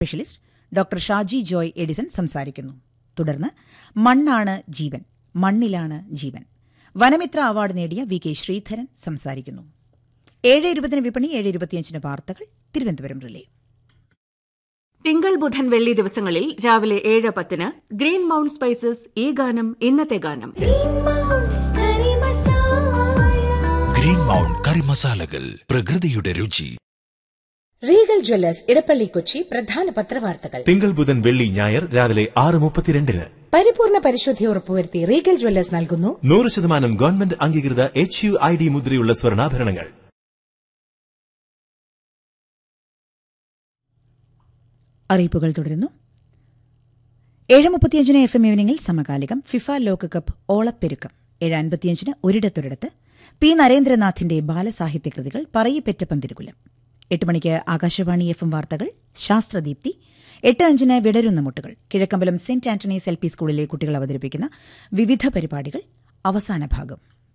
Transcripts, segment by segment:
Specialist doctor Shaji Joy Edison സംസാരിക്കുന്നു തുടർന്ന് മണ്ണാണ് ജീവൻ മണ്ണിലാണ് ജീവൻ വനമിത്ര അവാർഡ് നേടിയ വി കെ ശ്രീധരൻ സംസാരിക്കുന്നു ഏഴ് ഇരുപതിന് വിപണി ഏഴ് ഇരുപത്തിയഞ്ചിന് വാർത്തകൾ തിരുവനന്തപുരം റിലേ തിങ്കൾ ബുധൻ വെള്ളി ദിവസങ്ങളിൽ രാവിലെ ഏഴ് പത്തിന് ഗ്രീൻ മൗണ്ട് സ്പൈസസ് ഈ ഗാനം ഇന്നത്തെ ഗാനം ഗ്രീൻ മൗണ്ട് കറി മസാലകൾ പ്രകൃതിയുടെ രുചി റീഗൽ ജ്വല്ലേഴ്സ് ഇടപ്പള്ളി കൊച്ചി പ്രധാന പത്രവാർത്തകൾ തിങ്കൾ ബുധൻ വെള്ളി ഞായർ രാവിലെ ആറ് മുപ്പത്തിരണ്ടിന് പരിപൂർണ പരിശുദ്ധി ഉറപ്പുവരുത്തി റീഗൽ ജ്വല്ലേഴ്സ് നൽകുന്നു നൂറ് ശതമാനം ഗവൺമെന്റ് അംഗീകൃത എച്ച് യു ഐ ഡി മുദ്രയുള്ള സ്വർണ്ണാഭരണങ്ങൾ അറിയിപ്പുകൾ തുടരുന്നു ഏഴ് മുപ്പത്തിയഞ്ചിന് എഫ് എം ഈവനിംഗിൽ സമകാലികം ഫിഫ ലോകകപ്പ് ഓളപ്പെരുക്കം ഏഴ് അൻപത്തിയഞ്ചിന് ഒരിടത്തൊരിടത്ത് പി നരേന്ദ്രനാഥിന്റെ ബാലസാഹിത്യ കൃതികൾ പറയിപ്പെറ്റ പന്തിരുകുലം എട്ട് മണിക്ക് ആകാശവാണി എഫ് എം വാർത്തകൾ ശാസ്ത്രദീപ്തി എട്ട് അഞ്ചിന് വിടരുന്ന മുട്ടുകൾ Kizhakkambalam saint Antony's L P സ്കൂളിലെ കുട്ടികൾ അവതരിപ്പിക്കുന്ന വിവിധ പരിപാടികൾ അവസാന ഭാഗം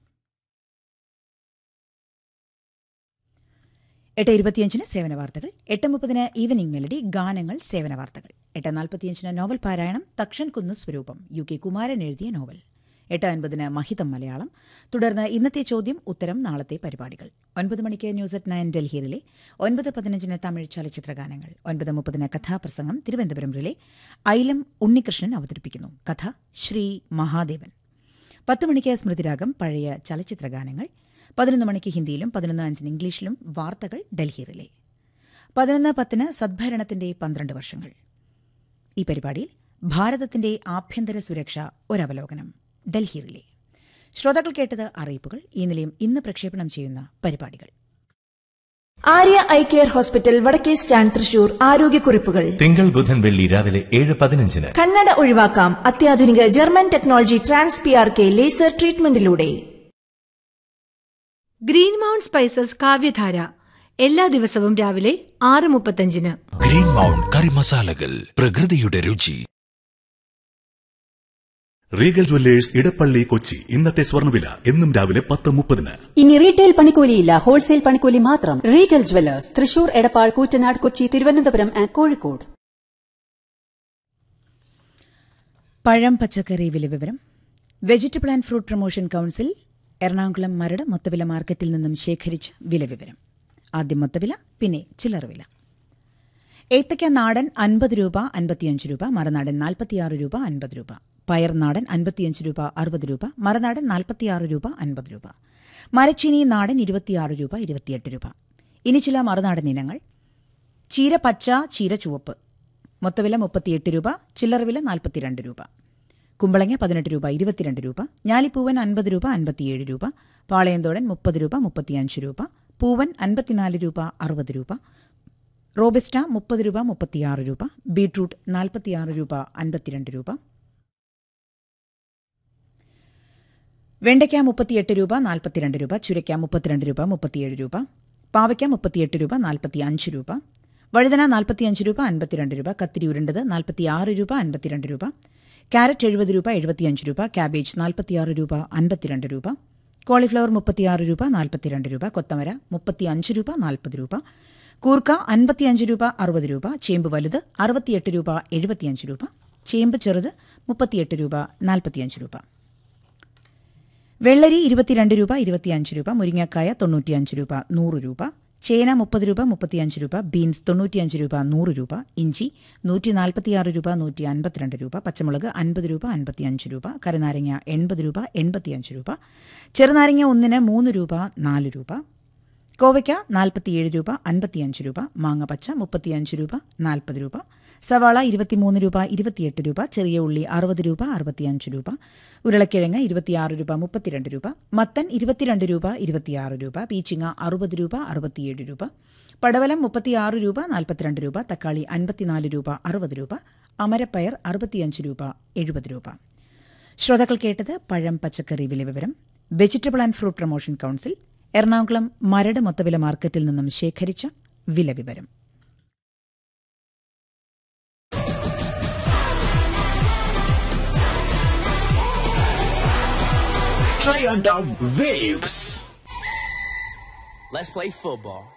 എട്ട് ഇരുപത്തിയഞ്ചിന് സേവന വാർത്തകൾ എട്ട് മുപ്പതിന് ഈവനിംഗ് മെലഡി ഗാനങ്ങൾ സേവന വാർത്തകൾ എട്ട് നാൽപ്പത്തിയഞ്ചിന് നോവൽ പാരായണം തക്ഷൻ കുന്ന് സ്വരൂപം യു കെ കുമാരൻ എഴുതിയ നോവൽ എട്ട് അൻപതിന് മഹിതം മലയാളം തുടർന്ന് ഇന്നത്തെ ചോദ്യം ഉത്തരം നാളത്തെ പരിപാടികൾ ഒൻപത് മണിക്ക് ന്യൂസ് അറ്റ് നയൻ ഡൽഹിയിലെ ഒൻപത് പതിനഞ്ചിന് തമിഴ് ചലച്ചിത്ര ഗാനങ്ങൾ ഒൻപത് മുപ്പതിന് കഥാപ്രസംഗം തിരുവനന്തപുരം റിലെ ഐലം ഉണ്ണികൃഷ്ണൻ അവതരിപ്പിക്കുന്നു കഥ ശ്രീ മഹാദേവൻ പത്ത് മണിക്ക് സ്മൃതിരാഗം പഴയ ചലച്ചിത്ര ഗാനങ്ങൾ പതിനൊന്ന് മണിക്ക് ഹിന്ദിയിലും പതിനൊന്ന് അഞ്ചിന് ഇംഗ്ലീഷിലും വാർത്തകൾ ഡൽഹി റിലേ പതിനൊന്ന് പത്തിന് സദ്ഭരണത്തിന്റെ പന്ത്രണ്ട് വർഷങ്ങൾ ഈ പരിപാടിയിൽ ഭാരതത്തിന്റെ ആഭ്യന്തര സുരക്ഷ ഒരവലോകനം ഡൽഹി റിലേ ശ്രോതാക്കൾ കേട്ടത് അറിയിപ്പുകൾ ഈ നിലയം ഇന്ന് പ്രക്ഷേപണം ചെയ്യുന്ന പരിപാടികൾ ആര്യ ഐ കെയർ ഹോസ്പിറ്റൽ വടക്കേ സ്റ്റാൻഡ് തൃശൂർ ആരോഗ്യക്കുറിപ്പുകൾ തിങ്കൾ ബുധൻ വെള്ളി രാവിലെ ഏഴ് പതിനഞ്ചിന് കണ്ണട ഒഴിവാക്കാം അത്യാധുനിക German technology trans P R K laser ട്രീറ്റ്മെന്റിലൂടെ ഗ്രീൻ മൗണ്ട് സ്പൈസസ് കാവ്യധാര എല്ലാ ദിവസവും രാവിലെ ആറ് മുപ്പത്തഞ്ചിന് ഗ്രീൻ മൗണ്ട് കറി മസാലകൾ പ്രകൃതിയുടെ രുചി റീഗൽ ജ്വല്ലേഴ്സ് ഇടപ്പള്ളി കൊച്ചി ഇന്നത്തെ സ്വർണ്ണവില എന്നും രാവിലെ പത്ത് മുപ്പതിന് ഇനി റീറ്റെയിൽ പണിക്കൂലിയില്ല ഹോൾസെയിൽ പണിക്കൂലി മാത്രം Regal jewellers Thrissur Edappal Koottanad Kochi Thiruvananthapuram and Kozhikode പഴം പച്ചക്കറി വില വിവരം vegetable and fruit promotion council Ernakulam Maradu മൊത്തവില മാർക്കറ്റിൽ നിന്നും ശേഖരിച്ച വില വിവരം ആദ്യം മൊത്തവില പിന്നെ ചില്ലറ വില ഏത്തയ്ക്ക നാടൻ അൻപത് രൂപ അൻപത്തിയഞ്ച് രൂപ മറനാടൻ നാൽപ്പത്തിയാറ് രൂപ അൻപത് രൂപ പയർ നാടൻ അൻപത്തിയഞ്ച് രൂപ അറുപത് രൂപ മറനാടൻ നാൽപ്പത്തിയാറ് രൂപ അൻപത് രൂപ മരച്ചീനി നാടൻ ഇരുപത്തിയാറ് രൂപ ഇരുപത്തിയെട്ട് രൂപ ഇനി ചില മറുനാടൻ ഇനങ്ങൾ ചീര പച്ച ചീര ചുവപ്പ് മൊത്തവില മുപ്പത്തിയെട്ട് രൂപ ചില്ലറ വില നാൽപ്പത്തിരണ്ട് രൂപ കുമ്പളങ്ങ പതിനെട്ട് രൂപ ഇരുപത്തിരണ്ട് രൂപ ഞാലിപ്പൂവൻ അൻപത് രൂപ അൻപത്തിയേഴ് രൂപ പാളയന്തോടൻ മുപ്പത് രൂപ മുപ്പത്തിയഞ്ച് രൂപ പൂവൻ അൻപത്തിനാല് രൂപ അറുപത് രൂപ റോബസ്റ്റ മുപ്പത് രൂപ മുപ്പത്തിയാറ് രൂപ ബീട്രൂട്ട് നാൽപ്പത്തിയാറ് രൂപ അൻപത്തിരണ്ട് രൂപ വെണ്ടയ്ക്ക മുപ്പത്തിയെട്ട് രൂപ നാൽപ്പത്തിരണ്ട് രൂപ ചുരയ്ക്ക മുപ്പത്തിരണ്ട് രൂപ മുപ്പത്തിയേഴ് രൂപ പാവയ്ക്ക മുപ്പത്തിയെട്ട് രൂപ നാൽപ്പത്തി അഞ്ച് രൂപ വഴുതന നാൽപ്പത്തിയഞ്ച് രൂപ അൻപത്തിരണ്ട് രൂപ കത്തിരി ഉരുണ്ടത് നാൽപ്പത്തിയാറ് രൂപ അൻപത്തിരണ്ട് രൂപ ക്യാരറ്റ് എഴുപത് രൂപ എഴുപത്തിയഞ്ച് രൂപ ക്യാബേജ് നാൽപ്പത്തിയാറ് രൂപ അൻപത്തിരണ്ട് രൂപ കോളിഫ്ലവർ മുപ്പത്തിയാറ് രൂപ നാൽപ്പത്തിരണ്ട് രൂപ കൊത്തമര മുപ്പത്തിയഞ്ച് രൂപ നാൽപ്പത് രൂപ കൂർക്ക അൻപത്തിയഞ്ച് രൂപ അറുപത് രൂപ ചേമ്പ് വലുത് അറുപത്തിയെട്ട് രൂപ എഴുപത്തിയഞ്ച് രൂപ ചേമ്പ് ചെറുത് മുപ്പത്തിയെട്ട് രൂപ നാൽപ്പത്തിയഞ്ച് രൂപ വെള്ളരി ഇരുപത്തിരണ്ട് രൂപ ഇരുപത്തിയഞ്ച് രൂപ മുരിങ്ങക്കായ തൊണ്ണൂറ്റിയഞ്ച് രൂപ നൂറ് രൂപ ചേന മുപ്പത് രൂപ മുപ്പത്തിയഞ്ച് രൂപ ബീൻസ് തൊണ്ണൂറ്റിയഞ്ച് രൂപ നൂറ് രൂപ ഇഞ്ചി നൂറ്റി നാൽപ്പത്തിയാറ് രൂപ നൂറ്റി അൻപത്തിരണ്ട് രൂപ പച്ചമുളക് അൻപത് രൂപ അൻപത്തിയഞ്ച് രൂപ കരുനാരങ്ങ എൺപത് രൂപ എൺപത്തിയഞ്ച് രൂപ ചെറുനാരങ്ങ ഒന്നിന് മൂന്ന് രൂപ നാല് രൂപ കോവയ്ക്ക നാൽപ്പത്തിയേഴ് രൂപ അൻപത്തിയഞ്ച് രൂപ മാങ്ങ പച്ച മുപ്പത്തിയഞ്ച് രൂപ നാൽപ്പത് രൂപ സവാള ഇരുപത്തിമൂന്ന് രൂപ ഇരുപത്തിയെട്ട് രൂപ ചെറിയ ഉള്ളി അറുപത് രൂപ അറുപത്തിയഞ്ച് രൂപ ഉരുളക്കിഴങ്ങ് ഇരുപത്തിയാറ് രൂപ മുപ്പത്തിരണ്ട് രൂപ മത്തൻ ഇരുപത്തിരണ്ട് രൂപ ഇരുപത്തിയാറ് രൂപ പീച്ചിങ്ങ അറുപത് രൂപ അറുപത്തിയേഴ് രൂപ പടവലം മുപ്പത്തിയാറ് രൂപ നാൽപ്പത്തിരണ്ട് രൂപ തക്കാളി അൻപത്തിനാല് രൂപ അറുപത് രൂപ അമരപ്പയർ അറുപത്തിയഞ്ച് രൂപ എഴുപത് രൂപ ശ്രോതാക്കൾ കേട്ടത് പഴം പച്ചക്കറി വില വിവരം vegetable and fruit promotion council Ernakulam Maradu മൊത്തവില മാർക്കറ്റിൽ നിന്നും ശേഖരിച്ച വില വിവരം Try on down waves. Let's play football.